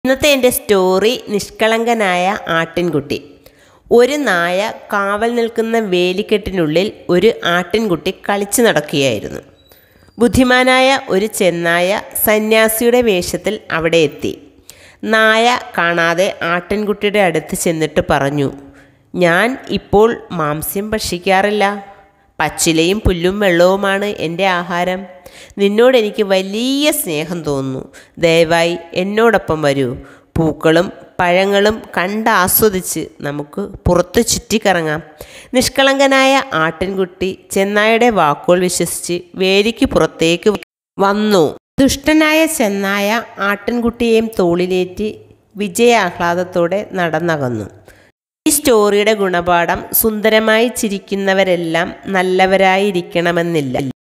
ഇന്നത്തെ എൻ്റെ സ്റ്റോറി നിഷ്കളങ്കനായ ആട്ടിൻകുട്ടി ഒരു നായ കാവൽ നിൽക്കുന്ന വേലിക്കെട്ടിനുള്ളിൽ ഒരു ആട്ടിൻകുട്ടി കളിച്ചു നടക്കുകയായിരുന്നു ബുദ്ധിമാനായ ഒരു ചെന്നായ സന്യാസിയുടെ വേഷത്തിൽ അവിടെ എത്തി നായ കാണാതെ ആട്ടിൻകുട്ടിയുടെ അടുത്ത് ചെന്നിട്ട് പറഞ്ഞു ഞാൻ ഇപ്പോൾ മാംസ്യം ഭക്ഷിക്കാറില്ല പച്ചിലയും പുല്ലും വെള്ളവുമാണ് എൻ്റെ ആഹാരം നിന്നോട് എനിക്ക് വലിയ സ്നേഹം തോന്നുന്നു ദയവായി എന്നോടൊപ്പം വരൂ പൂക്കളും പഴങ്ങളും കണ്ടാസ്വദിച്ച് നമുക്ക് പുറത്ത് ചുറ്റിക്കറങ്ങാം നിഷ്കളങ്കനായ ആട്ടിൻകുട്ടി ചെന്നായുടെ വാക്കുകൾ വിശ്വസിച്ച് വേലിക്ക് പുറത്തേക്ക് വന്നു ദുഷ്ടനായ ചെന്നായ ആട്ടിൻകുട്ടിയെയും തോളിലേറ്റി വിജയാഹ്ലാദത്തോടെ നടന്നകന്നു ഈ സ്റ്റോറിയുടെ ഗുണപാഠം സുന്ദരമായി ചിരിക്കുന്നവരെല്ലാം നല്ലവരായിരിക്കണമെന്നില്ല